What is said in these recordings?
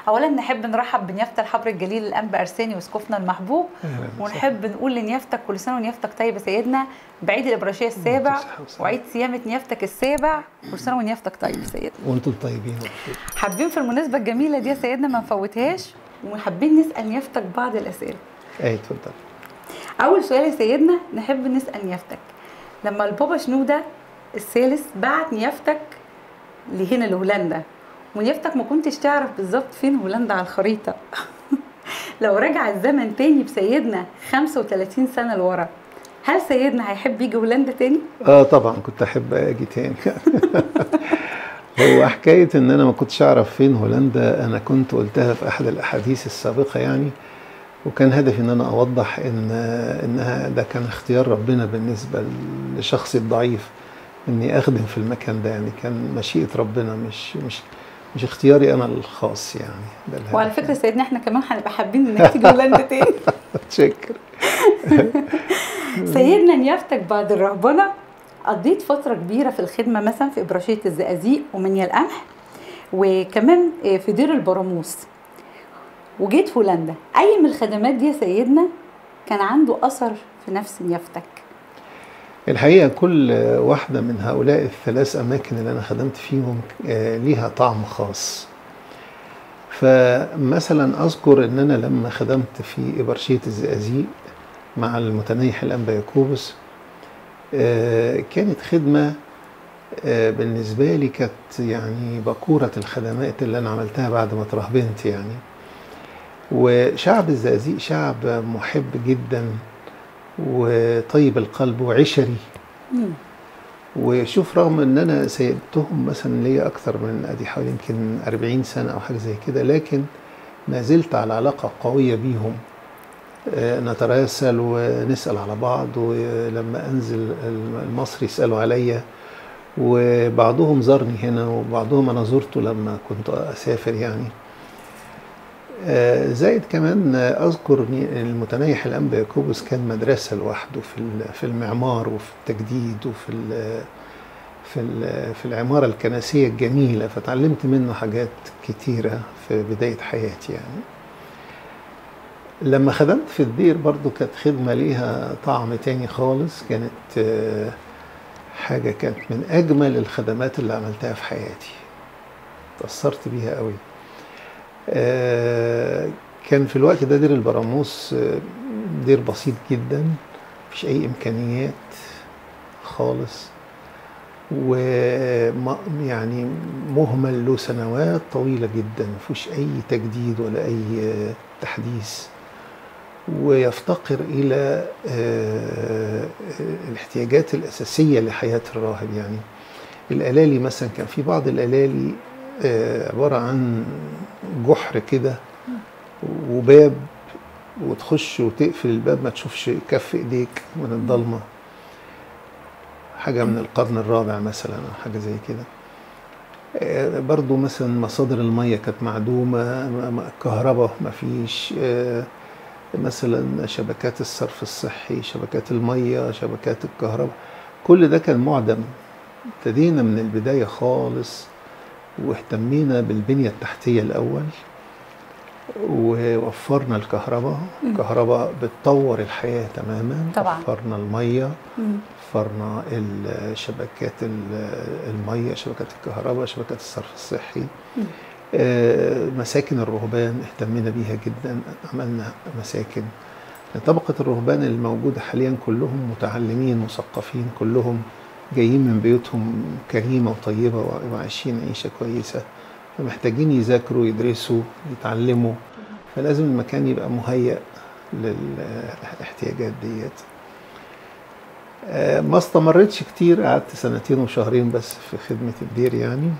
اولا نحب نرحب بنيافه الحبر الجليل الانبا ارساني وسقوفنا المحبوب ونحب نقول لنيافتك كل سنه ونيافتك طيب يا سيدنا بعيد الابراشيه السابع صحة وسلامة. وعيد صيامه نيافتك السابع كل سنه ونيافتك طيب يا سيدنا وانتم طيبين وبخير. حابين في المناسبه الجميله دي يا سيدنا ما نفوتهاش وحابين نسال نيافتك بعض الاسئله اي اتفضل اول سؤال يا سيدنا نحب نسال نيافتك لما البابا شنوده الثالث بعت نيافتك لهنا لهولندا ونيافتك ما كنتش تعرف بالظبط فين هولندا على الخريطه لو رجع الزمن تاني بسيدنا 35 سنه لورا هل سيدنا هيحب يجي هولندا تاني؟ اه طبعا كنت احب اجي تاني هو حكايه ان انا ما كنتش اعرف فين هولندا انا كنت قلتها في احد الاحاديث السابقه يعني وكان هدفي ان انا اوضح ان انها ده كان اختيار ربنا بالنسبه لشخصي الضعيف اني اخدم في المكان ده يعني كان مشيئه ربنا مش مش مش اختياري انا الخاص يعني ده الهدف وعلى فكره سيدنا احنا كمان هنبقى حابين انك تيجي هولندا تاني متشكر سيدنا نيافتك بعد الرهبنه قضيت فتره كبيره في الخدمه مثلا في ابراشيه الزقازيق ومنيا القمح وكمان في دير البراموس وجيت هولندا اي من الخدمات دي يا سيدنا كان عنده اثر في نفس نيافتك الحقيقة كل واحدة من هؤلاء الثلاث أماكن اللي أنا خدمت فيهم آه، ليها طعم خاص فمثلا أذكر أن أنا لما خدمت في إبرشية الزقازيق مع المتنيح الأنبا يعقوبس آه، كانت خدمة آه، بالنسبة لي كانت يعني بكورة الخدمات اللي أنا عملتها بعد ما ترهبنت يعني وشعب الزقازيق شعب محب جدا وطيب القلب وعشري مم. وشوف رغم ان انا سيبتهم مثلا ليا اكثر من ادي حوالي يمكن 40 سنه او حاجه زي كده لكن ما زلت على علاقه قويه بيهم آه، نتراسل ونسال على بعض ولما انزل مصر يسالوا عليا وبعضهم زارني هنا وبعضهم انا زرته لما كنت اسافر يعني آه، زائد كمان آه، اذكر إن المتنيح الانبا يعقوبس كان مدرسه لوحده في ال- في المعمار وفي التجديد وفي ال- في ال- في العماره الكنسيه الجميله فتعلمت منه حاجات كتيره في بدايه حياتي يعني لما خدمت في الدير برضو كانت خدمه ليها طعم تاني خالص كانت آه، حاجه كانت من اجمل الخدمات اللي عملتها في حياتي تاثرت بيها قوي آه، كان في الوقت ده دير البراموس آه، دير بسيط جدا مفيش اي امكانيات خالص و يعني مهمل له سنوات طويله جدا مفيش اي تجديد ولا اي آه، تحديث ويفتقر الى آه، الاحتياجات الاساسيه لحياه الراهب يعني الالالي مثلا كان في بعض الالالي آه، عباره عن جحر كده وباب وتخش وتقفل الباب ما تشوفش كف ايديك من الضلمه حاجه من القرن الرابع مثلا او حاجه زي كده آه، برضو مثلا مصادر الميه كانت معدومه م- م- الكهرباء ما فيش آه، مثلا شبكات الصرف الصحي شبكات الميه شبكات الكهرباء كل ده كان معدم ابتدينا من البدايه خالص واهتمينا بالبنيه التحتيه الاول ووفرنا الكهرباء الكهرباء بتطور الحياه تماما طبعا. وفرنا الميه مم. وفرنا الشبكات ال- الميه شبكات الكهرباء شبكات الصرف الصحي مم. آه، مساكن الرهبان اهتمينا بيها جدا عملنا مساكن طبقة الرهبان الموجودة حاليا كلهم متعلمين مثقفين كلهم جايين من بيوتهم كريمة وطيبة وعايشين عيشة كويسة فمحتاجين يذاكروا يدرسوا يتعلموا فلازم المكان يبقى مهيأ للاحتياجات ديت آه، ما استمرتش كتير قعدت سنتين وشهرين بس في خدمة الدير يعني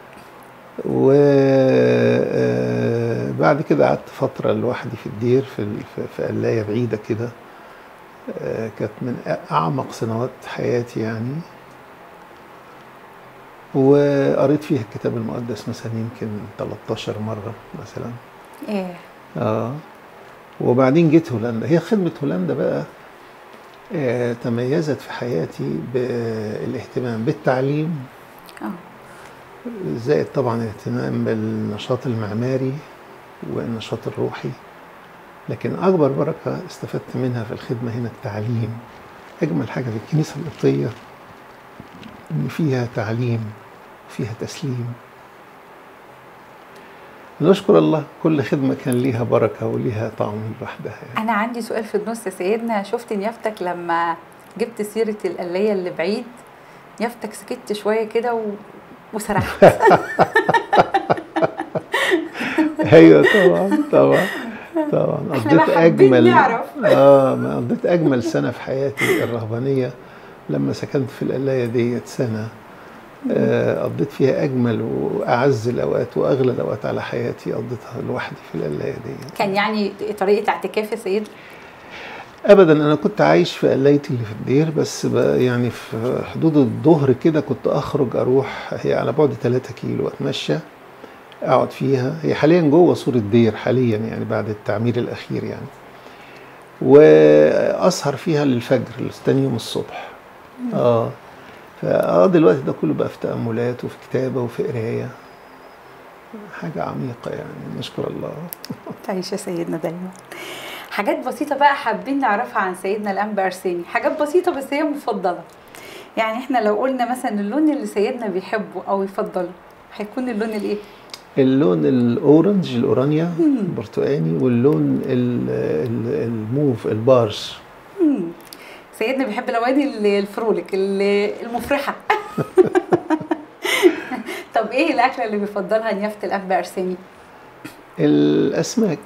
وبعد كده قعدت فترة لوحدي في الدير في ال- في- في قلاية بعيدة كده آه، كانت من أعمق سنوات حياتي يعني وقريت فيها الكتاب المقدس مثلا يمكن 13 مرة مثلا ايه اه وبعدين جيت هولندا هي خدمة هولندا بقى آه تميزت في حياتي بالاهتمام بالتعليم اه زائد طبعا الاهتمام بالنشاط المعماري والنشاط الروحي لكن أكبر بركة استفدت منها في الخدمة هنا التعليم أجمل حاجة في الكنيسة القبطية إن فيها تعليم فيها تسليم نشكر الله كل خدمة كان ليها بركة وليها طعم لوحدها يعني. انا عندي سؤال في النص يا سيدنا شفت نيافتك لما جبت سيره القليه اللي بعيد نيافتك سكت شويه كده و... وسرحت ايوه طبعا طبعا طبعا إحنا قضيت بقى حابين اجمل نعرف. اه ما قضيت اجمل سنه في حياتي الرهبانيه لما سكنت في القلايه ديت سنه آه قضيت فيها اجمل واعز الاوقات واغلى الاوقات على حياتي قضيتها لوحدي في القلايه ديت كان يعني طريقه اعتكاف يا سيد ابدا انا كنت عايش في قلايتي اللي في الدير بس ب- يعني في حدود الظهر كده كنت اخرج اروح هي على بعد 3 كيلو اتمشى اقعد فيها هي حاليا جوه سور الدير حاليا يعني بعد التعمير الاخير يعني واسهر فيها للفجر لتاني يوم الصبح اه فاقضي الوقت ده كله بقى في تاملات وفي كتابه وفي قرايه حاجه عميقه يعني نشكر الله تعيش يا سيدنا دايما حاجات بسيطة بقى حابين نعرفها عن سيدنا الأنبا أرساني حاجات بسيطة بس هي مفضلة يعني احنا لو قلنا مثلا اللون اللي سيدنا بيحبه أو يفضله هيكون اللون الايه؟ اللون الاورنج الاورانيا البرتقاني واللون ال- ال- الموف البارز مم. سيدنا بيحب الألوان ال- الفرولك ال- المفرحة طب ايه الأكلة اللي بيفضلها نيافة الأنبا أرساني؟ الاسماك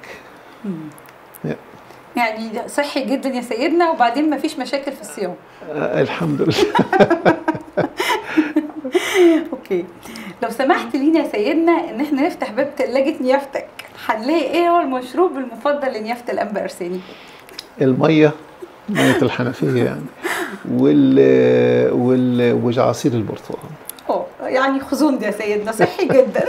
يعني ده صحي جدا يا سيدنا وبعدين مفيش مشاكل في الصيام آه، الحمد لله اوكي لو سمحت لينا يا سيدنا ان احنا نفتح باب ثلاجه نيافتك هنلاقي ايه هو المشروب المفضل لنيافه الانبا ارساني الميه ميه الحنفيه يعني وال وال وعصير البرتقال اه يعني خزون ده يا سيدنا صحي جدا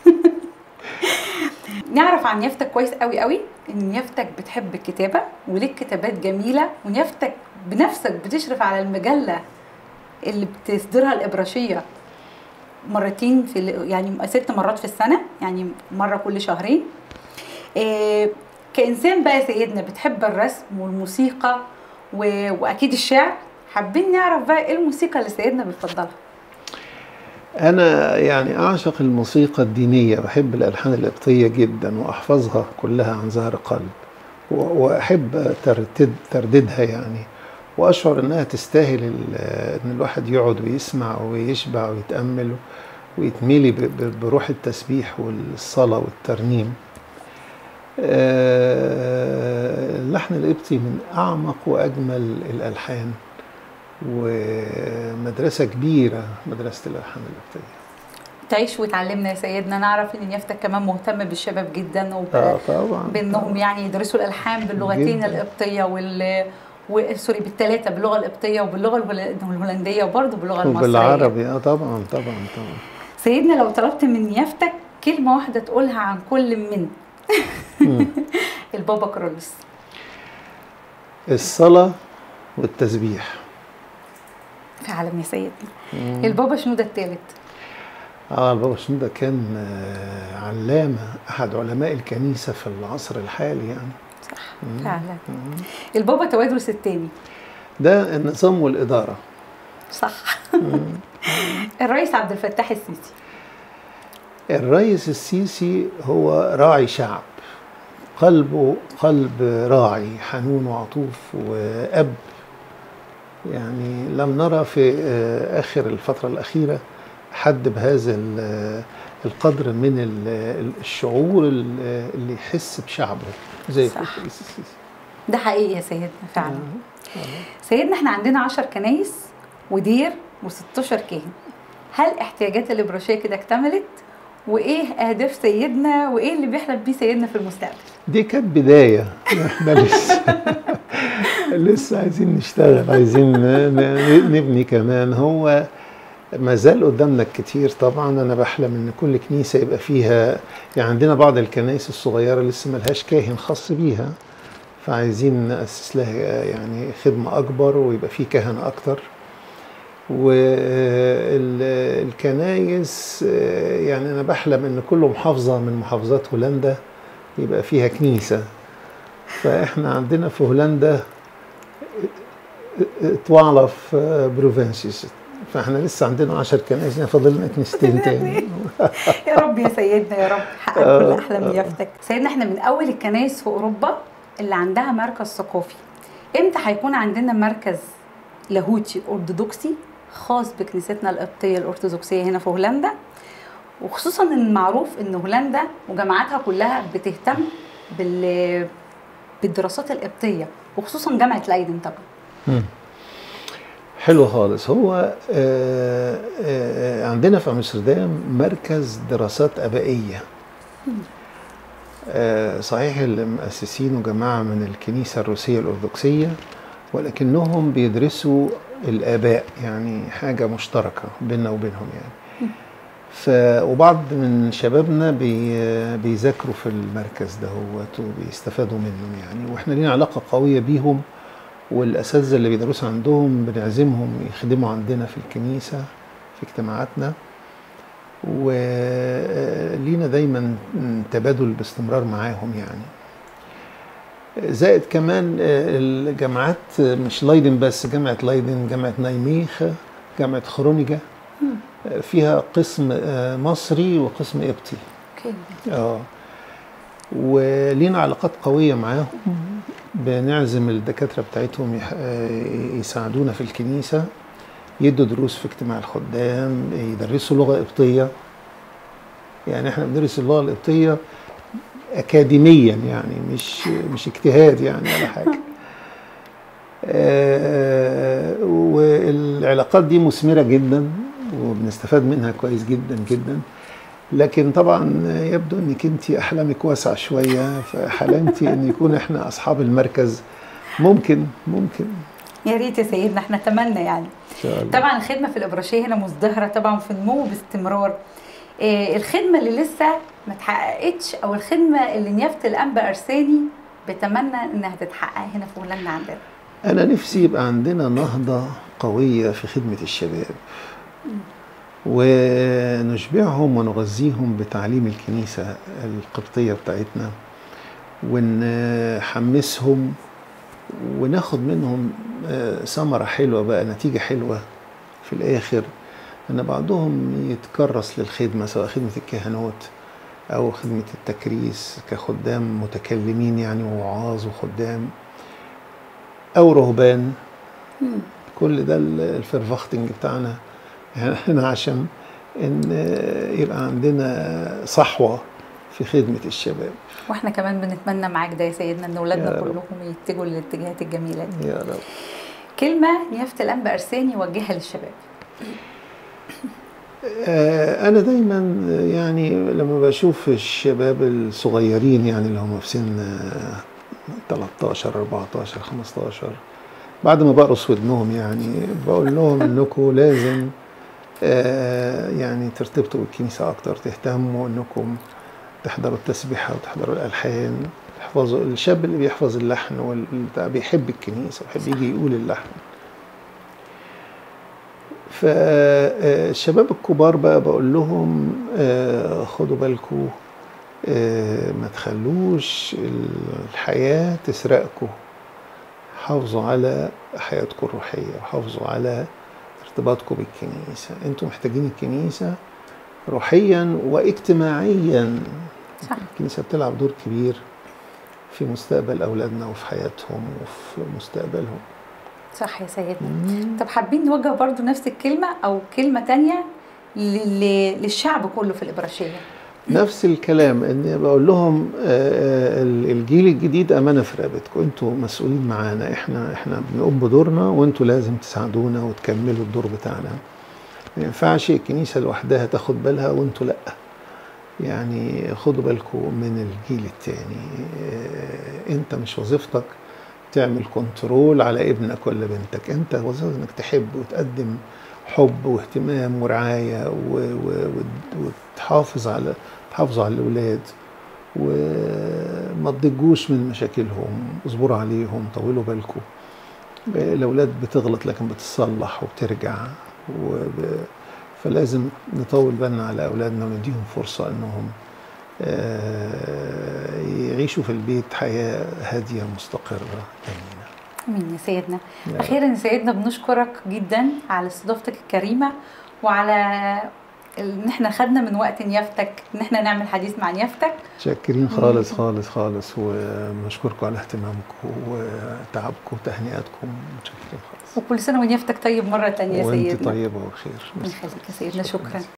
نعرف عن نيافتك كويس قوي قوي ان نيافتك بتحب الكتابه وليك كتابات جميله ونيافتك بنفسك بتشرف على المجله اللي بتصدرها الابراشيه مرتين في ال- يعني ست مرات في السنه يعني مره كل شهرين إيه كانسان بقى يا سيدنا بتحب الرسم والموسيقى و... واكيد الشعر حابين نعرف بقى ايه الموسيقى اللي سيدنا بيفضلها انا يعني اعشق الموسيقى الدينيه بحب الالحان القبطيه جدا واحفظها كلها عن ظهر قلب و- واحب ترتد ترددها يعني واشعر انها تستاهل ال- ان الواحد يقعد ويسمع ويشبع ويتامل ويتملي ب- ب- بروح التسبيح والصلاه والترنيم آه، اللحن القبطي من اعمق واجمل الالحان ومدرسه كبيره مدرسه الالحان القبطيه تعيش وتعلمنا يا سيدنا نعرف ان نيافتك كمان مهتم بالشباب جدا وب... اه طبعا بانهم يعني يدرسوا الالحان باللغتين جداً. القبطيه وال و- سوري بالثلاثه باللغه القبطيه وباللغه الهول- الهولنديه وبرضه باللغه المصريه وبالعربي اه طبعا طبعا طبعا سيدنا لو طلبت من نيافتك كلمه واحده تقولها عن كل من مم. البابا كرولوس الصلاه والتسبيح فعلا يا سيدنا مم. البابا شنودة الثالث اه البابا شنودة كان آه، علامه احد علماء الكنيسه في العصر الحالي يعني صح مم. فعلا مم. البابا توادرس الثاني ده النظام والاداره صح مم. الرئيس عبد الفتاح السيسي الرئيس السيسي هو راعي شعب قلبه قلب راعي حنون وعطوف وأب يعني لم نرى في آه، آخر الفترة الأخيرة حد بهذا ال- القدر من ال- الشعور ال- اللي يحس بشعبه زي صح. الرئيس السيسي ده حقيقي يا سيدنا فعلا آه. سيدنا احنا عندنا 10 كنايس ودير و16 كاهن هل احتياجات الابراشيه كده اكتملت وايه اهداف سيدنا وايه اللي بيحلم بيه سيدنا في المستقبل دي كانت بداية احنا لسه لسه عايزين نشتغل عايزين ن- ن- نبني كمان هو ما زال قدامنا كتير طبعا انا بحلم ان كل كنيسة يبقى فيها يعني عندنا بعض الكنائس الصغيرة لسه ملهاش كاهن خاص بيها فعايزين نأسس لها يعني خدمة أكبر ويبقى في كهنة أكتر والكنايس يعني أنا بحلم إن كل محافظة من محافظات هولندا يبقى فيها كنيسة فإحنا عندنا في هولندا طوالة في بروفنسيس فإحنا لسه عندنا عشر كنائس يعني فاضل لنا كنيستين تاني يا رب يا سيدنا يا رب حقق كل آه، احلام آه. نيافتك سيدنا احنا من اول الكنائس في اوروبا اللي عندها مركز ثقافي امتى هيكون عندنا مركز لاهوتي ارثوذكسي خاص بكنيستنا القبطيه الارثوذكسيه هنا في هولندا وخصوصا ان المعروف ان هولندا وجامعاتها كلها بتهتم بال بالدراسات القبطيه وخصوصا جامعه لايدن طبعا مم. حلو خالص هو آه، آه، عندنا في امستردام مركز دراسات ابائيه آه، صحيح اللي مؤسسينه جماعه من الكنيسه الروسيه الارثوذكسيه ولكنهم بيدرسوا الاباء يعني حاجه مشتركه بيننا وبينهم يعني ف وبعض من شبابنا بي بيذاكروا في المركز ده وبيستفادوا منهم يعني واحنا لينا علاقه قويه بيهم والاساتذه اللي بيدرسوا عندهم بنعزمهم يخدموا عندنا في الكنيسه في اجتماعاتنا ولينا دايما تبادل باستمرار معاهم يعني زائد كمان الجامعات مش لايدن بس جامعه لايدن جامعه نايميخ جامعه خرونيجا فيها قسم آه، مصري وقسم قبطي اوكي اه ولينا علاقات قوية معاهم بنعزم الدكاترة بتاعتهم يح- آه، يساعدونا في الكنيسة يدوا دروس في اجتماع الخدام يدرسوا لغة قبطية يعني احنا بندرس اللغة القبطية أكاديميا يعني مش مش اجتهاد يعني ولا حاجة آه، والعلاقات دي مثمرة جدا وبنستفاد منها كويس جدا جدا لكن طبعا يبدو انك انت احلامك واسعه شويه فحلمتي ان يكون احنا اصحاب المركز ممكن ممكن يا ريت يا سيدنا احنا نتمنى يعني ان شاء الله طبعا الخدمه في الابراشيه هنا مزدهره طبعا في نمو باستمرار إيه الخدمه اللي لسه ما اتحققتش او الخدمه اللي نيافه الانبا ارساني بتمنى انها تتحقق هنا في هولندا عندنا انا نفسي يبقى عندنا نهضه قويه في خدمه الشباب ونشبعهم ونغذيهم بتعليم الكنيسه القبطيه بتاعتنا ونحمسهم وناخد منهم آه، ثمره حلوه بقى نتيجه حلوه في الاخر ان بعضهم يتكرس للخدمه سواء خدمه الكهنوت او خدمه التكريس كخدام متكلمين يعني ووعاظ وخدام او رهبان كل ده ال- الفرفختنج بتاعنا هنا عشان ان يبقى عندنا صحوه في خدمه الشباب واحنا كمان بنتمنى معاك ده يا سيدنا ان اولادنا يا رب. كلهم يتجهوا للاتجاهات الجميله دي يا رب كلمه نيافه الانبا ارساني يوجهها للشباب آه، أنا دايما يعني لما بشوف الشباب الصغيرين يعني اللي هم في سن آه، 13 14 15 بعد ما بقرص ودنهم يعني بقول لهم انكم لازم آه، يعني ترتبطوا بالكنيسة أكتر تهتموا انكم تحضروا التسبيحة وتحضروا الألحان تحفظوا الشاب اللي بيحفظ اللحن والبتاع بيحب الكنيسة ويحب يجي يقول اللحن فالشباب الكبار بقى بقول لهم آه، خدوا بالكم ما تخلوش الحياة تسرقكم حافظوا على حياتكم الروحية وحافظوا على ارتباطكم بالكنيسة انتم محتاجين الكنيسة روحيا واجتماعيا صح الكنيسة بتلعب دور كبير في مستقبل أولادنا وفي حياتهم وفي مستقبلهم صح يا سيدنا طب حابين نوجه برضو نفس الكلمه او كلمه تانية لل- للشعب كله في الابراشيه نفس الكلام ان بقول لهم آه، آه، الجيل الجديد امانه في رقبتكم انتوا مسؤولين معانا احنا احنا بنقوم بدورنا وانتوا لازم تساعدونا وتكملوا الدور بتاعنا ما ينفعش الكنيسه لوحدها تاخد بالها وانتوا لا يعني خدوا بالكم من الجيل التاني آه، انت مش وظيفتك تعمل كنترول على ابنك ولا بنتك انت وظيفتك انك تحب وتقدم حب واهتمام ورعايه و... و... و... وتحافظ على تحافظوا على الاولاد وما تضجوش من مشاكلهم اصبروا عليهم طولوا بالكم الاولاد بتغلط لكن بتصلح وبترجع وب... فلازم نطول بالنا على اولادنا ونديهم فرصه انهم آه، ويعيشوا في البيت حياه هاديه مستقره امينه امين يا سيدنا يا اخيرا يا سيدنا بنشكرك جدا على استضافتك الكريمه وعلى ان احنا خدنا من وقت نيافتك ان احنا نعمل حديث مع نيافتك متشكرين خالص خالص خالص ونشكركم على اهتمامكم وتعبكم وتهنئتكم متشكرين خالص وكل سنه ونيافتك طيب مره تانية يا وانت سيدنا طيبه وبخير الله يخليك يا سيدنا شكرا